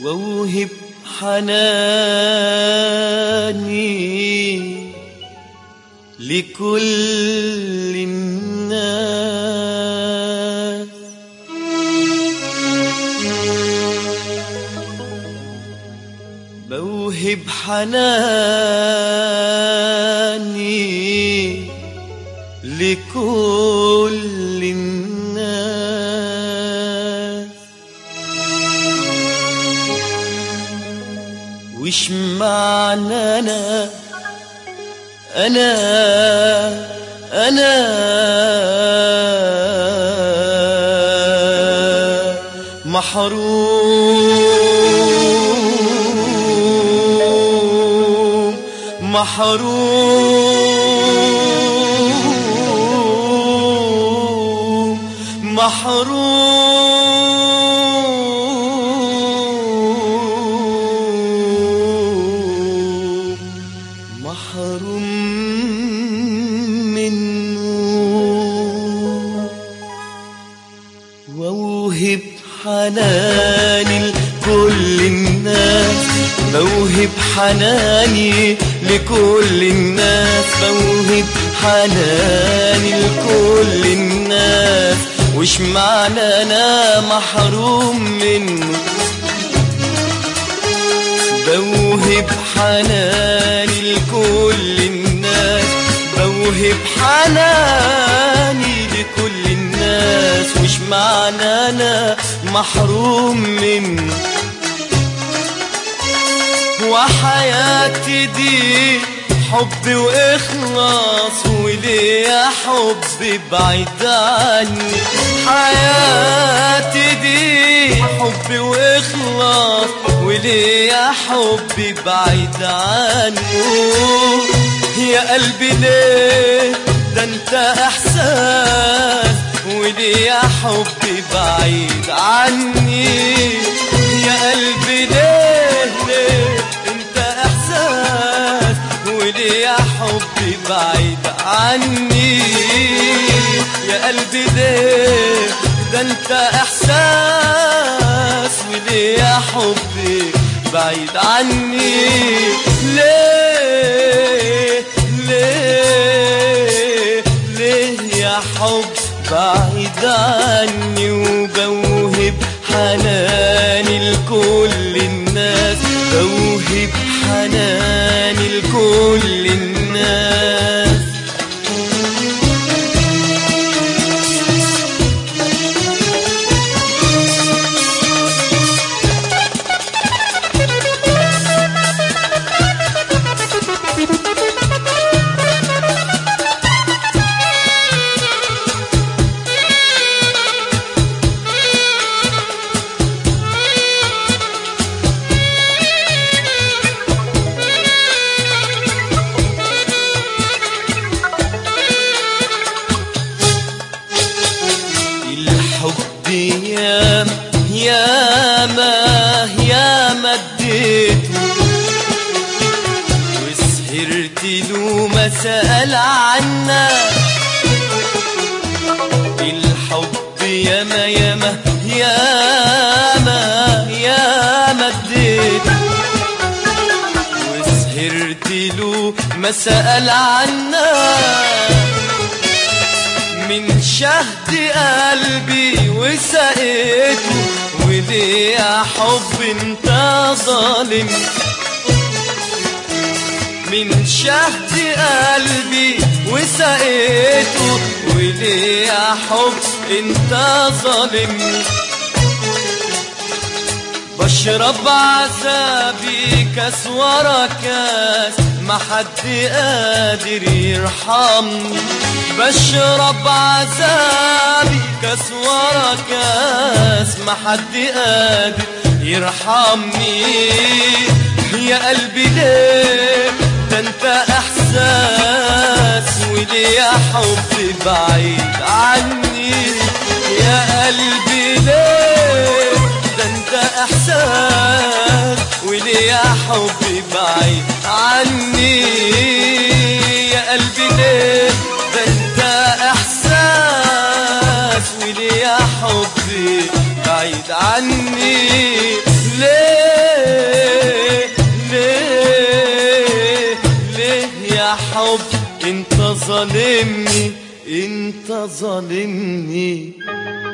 واوهب حناني لكل الناس بوهب حناني لكل الناس وش معنى انا انا انا محروم محروم محروم محروم منه واوهب حناني لكل الناس بوهب حناني لكل الناس بوهب حناني لكل الناس وش معنى انا محروم منه بوهب حناني لكل الناس بوهب حناني لكل الناس وش معنى انا محروم منه وحياتي دي حب واخلاص وليه حب بعيد عني حياتي دي حب واخلاص وليه حب بعيد عنه يا قلبي ليه ده انت احساس وليه حب بعيد عني يا قلبي ليه ليه انت احساس وليه حبي بعيد عني يا قلبي ليه ده انت احساس وليه حبي بعيد عني ليه ليه ليه يا حب بعيد عني وبوهب حناني لكل الناس بوهب حناني لكل الناس الحب يا يا ما يا ما اديته وسهرت له ما سأل عنا الحب يا ما يا ما يا ما يا ما اديته وسهرت له ما سأل عنا من شهد قلبي وسقيته وليه يا حب انت ظالم من شهد قلبي وسقيته وليه يا حب انت ظالم بشرب عذابي كاس ورا كاس ما حد قادر يرحمني بشرب عذابي كاس ورا كاس ما حد قادر يرحمني يا قلبي ليه ده انت احساس وليه يا حب بعيد عني يا قلبي ليه ده انت احساس وليه يا حبي بعيد عني يا قلبي ليه ده انت احساس وليه يا حبي بعيد عني ليه يا حب انت ظالمني انت ظالمني